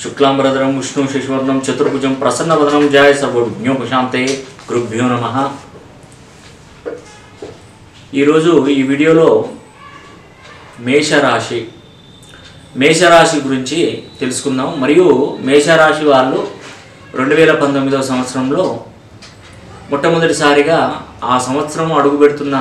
శుక్లాంబరధరం విష్ణు శశివర్ణం చతుర్భుజం ప్రసన్నవదనం జాయ సర్వజ్ఞోపశాంతే గురుభ్యో నమ ఈరోజు ఈ వీడియోలో మేషరాశి మేషరాశి గురించి తెలుసుకుందాం మరియు మేషరాశి వాళ్ళు రెండు వేల పంతొమ్మిదవ సంవత్సరంలో మొట్టమొదటిసారిగా ఆ సంవత్సరం అడుగు పెడుతున్న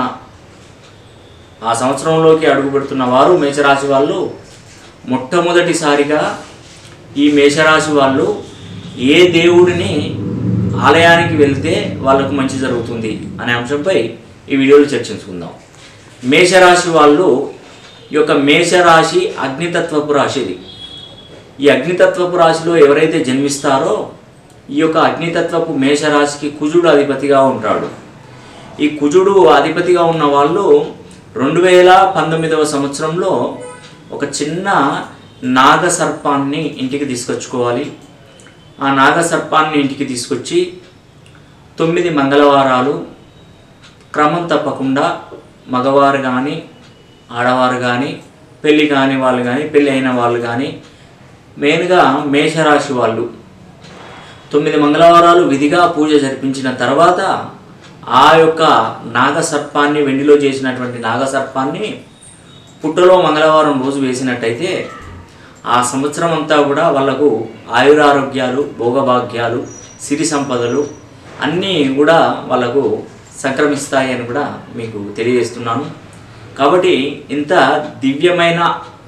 ఆ సంవత్సరంలోకి అడుగు పెడుతున్న వారు మేషరాశి వాళ్ళు మొట్టమొదటిసారిగా ఈ మేషరాశి వాళ్ళు ఏ దేవుడిని ఆలయానికి వెళ్తే వాళ్ళకు మంచి జరుగుతుంది అనే అంశంపై ఈ వీడియోలో చర్చించుకుందాం మేషరాశి వాళ్ళు ఈ యొక్క మేషరాశి అగ్నితత్వపు రాశిది ఈ అగ్నితత్వపు రాశిలో ఎవరైతే జన్మిస్తారో ఈ యొక్క అగ్నితత్వపు మేషరాశికి కుజుడు అధిపతిగా ఉంటాడు ఈ కుజుడు అధిపతిగా ఉన్న వాళ్ళు రెండు వేల పంతొమ్మిదవ సంవత్సరంలో ఒక చిన్న నాగసర్పాన్ని ఇంటికి తీసుకొచ్చుకోవాలి ఆ నాగసర్పాన్ని ఇంటికి తీసుకొచ్చి తొమ్మిది మంగళవారాలు క్రమం తప్పకుండా మగవారు కానీ ఆడవారు కానీ పెళ్ళి కాని వాళ్ళు కానీ పెళ్ళి అయిన వాళ్ళు కానీ మెయిన్గా మేషరాశి వాళ్ళు తొమ్మిది మంగళవారాలు విధిగా పూజ జరిపించిన తర్వాత ఆ యొక్క నాగసర్పాన్ని వెండిలో చేసినటువంటి నాగసర్పాన్ని పుట్టలో మంగళవారం రోజు వేసినట్టయితే ఆ సంవత్సరం అంతా కూడా వాళ్ళకు ఆయురారోగ్యాలు భోగభాగ్యాలు సిరి సంపదలు అన్నీ కూడా వాళ్ళకు సంక్రమిస్తాయి అని కూడా మీకు తెలియజేస్తున్నాను కాబట్టి ఇంత దివ్యమైన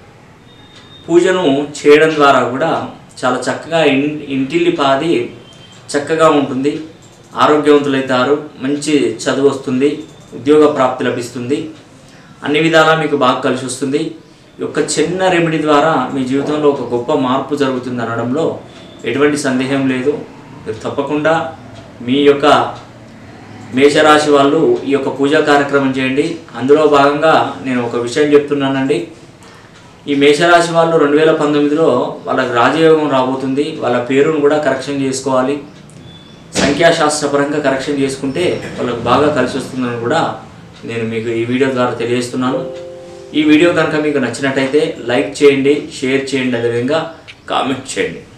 పూజను చేయడం ద్వారా కూడా చాలా చక్కగా ఇన్ ఇంటిల్లి పాది చక్కగా ఉంటుంది ఆరోగ్యవంతులవుతారు మంచి చదువు వస్తుంది ఉద్యోగ ప్రాప్తి లభిస్తుంది అన్ని విధాలా మీకు బాగా కలిసి వస్తుంది ఈ యొక్క చిన్న రెమెడీ ద్వారా మీ జీవితంలో ఒక గొప్ప మార్పు జరుగుతుంది అనడంలో ఎటువంటి సందేహం లేదు మీరు తప్పకుండా మీ యొక్క మేషరాశి వాళ్ళు ఈ యొక్క పూజా కార్యక్రమం చేయండి అందులో భాగంగా నేను ఒక విషయం చెప్తున్నానండి ఈ మేషరాశి వాళ్ళు రెండు వేల పంతొమ్మిదిలో వాళ్ళకి రాజయోగం రాబోతుంది వాళ్ళ పేరును కూడా కరెక్షన్ చేసుకోవాలి సంఖ్యాశాస్త్రపరంగా కరెక్షన్ చేసుకుంటే వాళ్ళకు బాగా కలిసి వస్తుందని కూడా నేను మీకు ఈ వీడియో ద్వారా తెలియజేస్తున్నాను ఈ వీడియో కనుక మీకు నచ్చినట్టయితే లైక్ చేయండి షేర్ చేయండి అదేవిధంగా కామెంట్ చేయండి